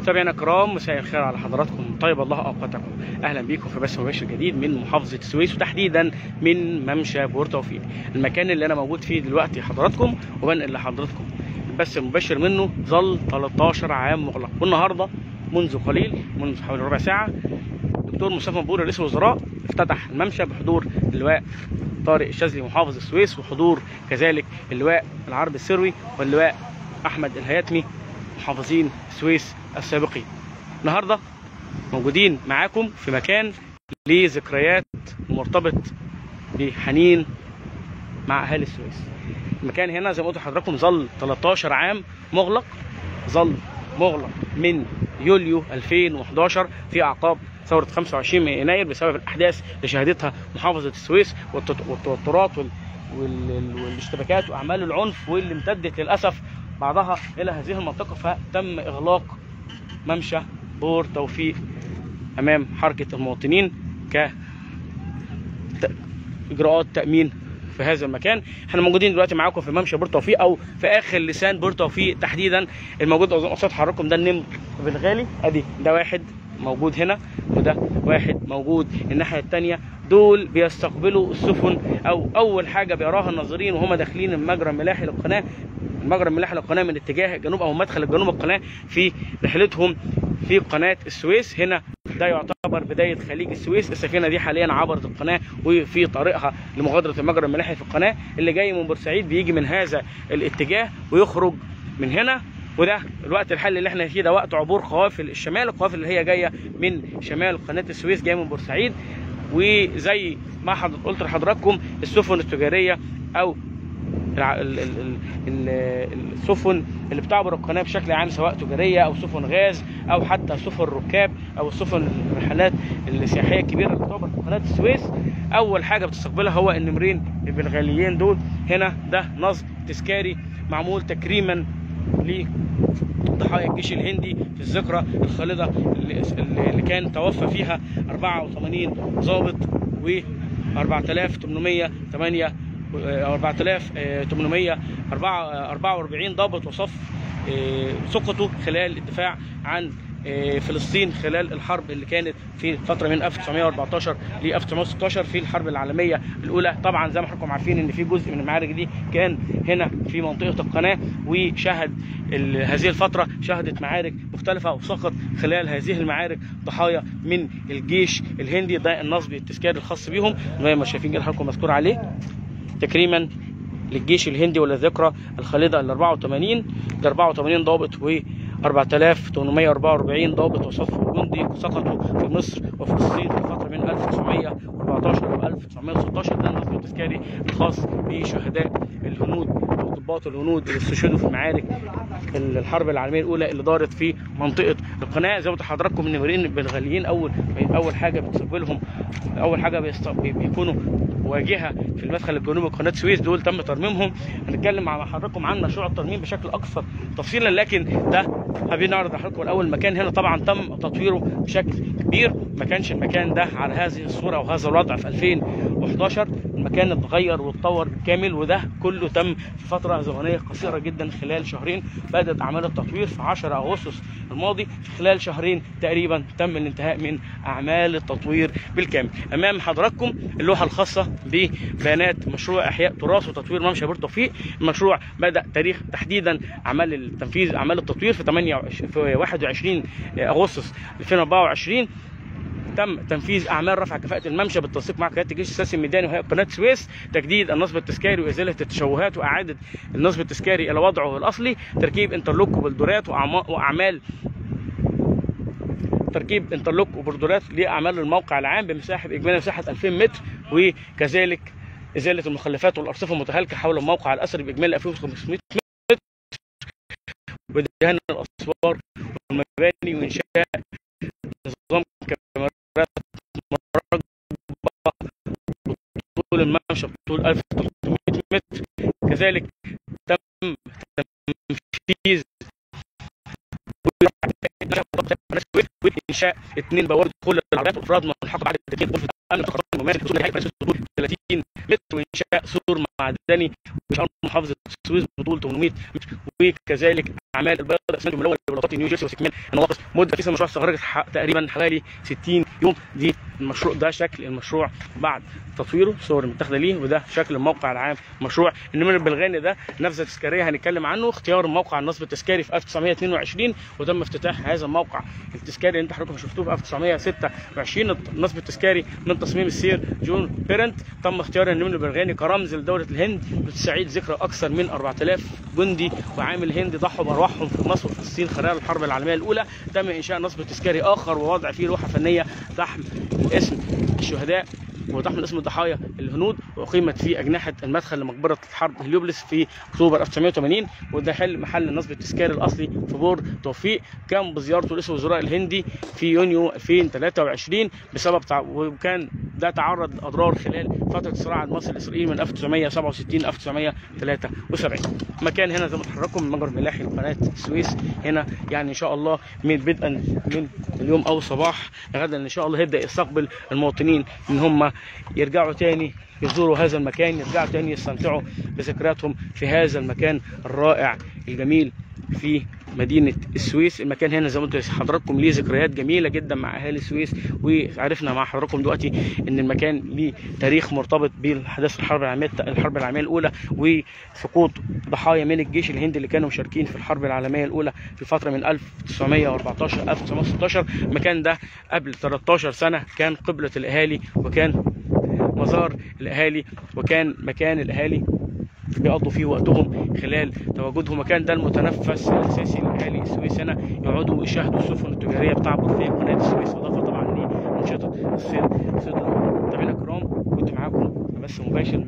متابعينا الكرام مساء الخير على حضراتكم طيب الله اوقاتكم اهلا بيكم في بث مباشر جديد من محافظه السويس وتحديدا من ممشى بور توفيق المكان اللي انا موجود فيه دلوقتي حضراتكم وبنقل لحضراتكم البث المباشر منه ظل 13 عام مغلق والنهارده منذ قليل منذ حوالي ربع ساعه دكتور مصطفى مبور رئيس الوزراء افتتح الممشى بحضور اللواء طارق الشاذلي محافظ السويس وحضور كذلك اللواء العرب السروي واللواء احمد الهياتمي محافظين السويس السابقين النهارده موجودين معاكم في مكان ليه ذكريات مرتبط بحنين مع اهالي السويس المكان هنا زي ما قلت لحضراتكم ظل 13 عام مغلق ظل مغلق من يوليو 2011 في اعقاب ثوره 25 يناير بسبب الاحداث اللي شهدتها محافظه السويس والتط- والتوترات وال- وال- والاشتباكات واعمال العنف واللي امتدت للاسف بعضها الى هذه المنطقه فتم اغلاق ممشى بور توفيق امام حركه المواطنين ك ت- اجراءات تامين في هذا المكان احنا موجودين دلوقتي معاكم في ممشى بور توفيق او في اخر لسان بور توفيق تحديدا الموجود قصاد حضراتكم ده النمر بالغالي ادي ده واحد موجود هنا وده واحد موجود الناحيه الثانيه دول بيستقبلوا السفن او اول حاجه بيراها الناظرين وهم داخلين المجرى الملاحي للقناه المجرى الملاحي للقناه من اتجاه الجنوب او مدخل الجنوب القناه في رحلتهم في قناه السويس هنا ده يعتبر بدايه خليج السويس السفينه دي حاليا عبرت القناه وفي طريقها لمغادره المجرى الملاحي في القناه اللي جاي من بورسعيد بيجي من هذا الاتجاه ويخرج من هنا وده الوقت الحالي اللي احنا فيه ده وقت عبور قوافل الشمال القوافل اللي هي جايه من شمال قناه السويس جايه من بورسعيد وزي ما حضر قلت لحضراتكم السفن التجاريه او الع- ال- ال- ال- ال- السفن اللي بتعبر القناه بشكل عام سواء تجاريه او سفن غاز او حتى سفن ركاب او السفن الرحلات السياحيه الكبيره اللي بتعبر في قناه السويس اول حاجه بتستقبلها هو النمرين البلغاليين دول هنا ده نصب تذكاري معمول تكريما لضحايا الجيش الهندي في الذكرى الخالده اللي, اللي كان توفى فيها 84 ضابط و 4808 4844 ضابط وصف آه، سقطوا خلال الدفاع عن آه، فلسطين خلال الحرب اللي كانت في فتره من 1914 ل 1916 في الحرب العالميه الاولى طبعا زي ما حضراتكم عارفين ان في جزء من المعارك دي كان هنا في منطقه القناه وشهد ال- هذه الفتره شهدت معارك مختلفه وسقط خلال هذه المعارك ضحايا من الجيش الهندي ده النصب التذكاري الخاص بيهم زي ما شايفين كده حضراتكم مذكور عليه تكريما للجيش الهندي والذكرى الخالده ال 84 ده 84 ضابط و 4844 ضابط وصف جندي سقطوا في مصر وفلسطين في فتره من 1914 و 1916 ده النصب التذكاري الخاص بشهداء الهنود وضباط الهنود اللي استشهدوا في معارك الحرب العالميه الاولى اللي دارت في منطقه القناه زي ما قلت لحضراتكم النمرين البلغاليين اول اول حاجه بتستقبلهم اول حاجه بيست- بي- بيكونوا واجهه في المدخل الجنوبي قناه السويس دول تم ترميمهم هنتكلم مع حضراتكم عن مشروع الترميم بشكل اكثر تفصيلا لكن ده حابين نعرض لحضراتكم الاول مكان هنا طبعا تم تطويره بشكل كبير ما كانش المكان ده على هذه الصوره وهذا الوضع في 2011 المكان اتغير واتطور بالكامل وده كله تم في فتره زمنيه قصيره جدا خلال شهرين بدات اعمال التطوير في 10 اغسطس الماضي في خلال شهرين تقريبا تم الانتهاء من اعمال التطوير بالكامل امام حضراتكم اللوحه الخاصه ببيانات مشروع احياء تراث وتطوير ممشى بور توفيق المشروع بدا تاريخ تحديدا اعمال التنفيذ اعمال التطوير في 28 في 21 اغسطس 2024 تم تنفيذ اعمال رفع كفاءه الممشى بالتنسيق مع قياده الجيش السياسي الميداني وهيئه قناه السويس تجديد النصب التذكاري وازاله التشوهات واعاده النصب التذكاري الى وضعه الاصلي تركيب انترلوك وبلدورات وأعما- واعمال تركيب انترلوك وبردورات لاعمال الموقع العام بمساحه باجمالي مساحه 2000 متر وكذلك ازاله المخلفات والارصفه المتهالكه حول الموقع الاثري باجمالي 2500 متر ودهان الاسوار والمباني وانشاء نظام كاميرات مراقبه طول الممشى بطول 1300 متر كذلك تم تنفيذ وانشاء اثنين بوابه دخول للعربيات وافراد ملحقه بعد التدخين غرفه الامن تخطيط الممارس بطول نهايه 30 متر وانشاء سور معدني واشعار محافظه السويس بطول 800 متر وكذلك اعمال البيض الاسمنت الملون لبلاطات نيو جيرسي واستكمال النواقص مده كيس المشروع استغرقت ح- تقريبا حوالي 60 يوم دي المشروع ده شكل المشروع بعد تطويره صور متاخده ليه وده شكل الموقع العام مشروع النمر البلغاني ده نبذه تذكاريه هنتكلم عنه اختيار الموقع النصب التذكاري في 1922 وتم افتتاح هذا الموقع التذكاري اللي انت حضراتكم شفتوه في 1926 النصب التذكاري من تصميم السير جون بيرنت تم اختيار النمر البلغاني كرمز لدوله الهند لتستعيد ذكرى اكثر من 4000 جندي وعامل هندي ضحوا بارواحهم في مصر وفلسطين خلال الحرب العالميه الاولى تم انشاء نصب تذكاري اخر ووضع فيه لوحه فنيه تحمل اسم الشهداء وتحمل اسم الضحايا الهنود واقيمت في اجنحه المدخل لمقبره الحرب هليوبلس في اكتوبر 1980 وده حل محل النصب التذكاري الاصلي في بور توفيق كان بزيارته رئيس الوزراء الهندي في يونيو 2023 بسبب تع... وكان ده تعرض لاضرار خلال فتره الصراع المصري الاسرائيلي من 1967 ل 1973 مكان هنا زي ما حضراتكم المجر الملاحي لقناه السويس هنا يعني ان شاء الله من بدءا من اليوم او الصباح غدا ان شاء الله هيبدا يستقبل المواطنين ان هم يرجعوا تاني يزوروا هذا المكان يرجعوا تاني يستمتعوا بذكرياتهم في هذا المكان الرائع الجميل في مدينة السويس المكان هنا زي ما قلت لحضراتكم ليه ذكريات جميلة جدا مع أهالي السويس وعرفنا مع حضراتكم دلوقتي إن المكان ليه تاريخ مرتبط بأحداث الحرب العالمية الحرب العالمية الأولى وسقوط ضحايا من الجيش الهندي اللي كانوا مشاركين في الحرب العالمية الأولى في الفترة من 1914 1916 المكان ده قبل 13 سنة كان قبلة الأهالي وكان مزار الأهالي وكان مكان الأهالي بيقضوا فيه وقتهم خلال تواجدهم مكان ده المتنفس الاساسي لاهالي السويس هنا يقعدوا يشاهدوا السفن التجاريه بتعبر في قناه السويس اضافه طبعا لانشطه الصيد صيد متابعينا الكرام كنت معاكم بس مباشر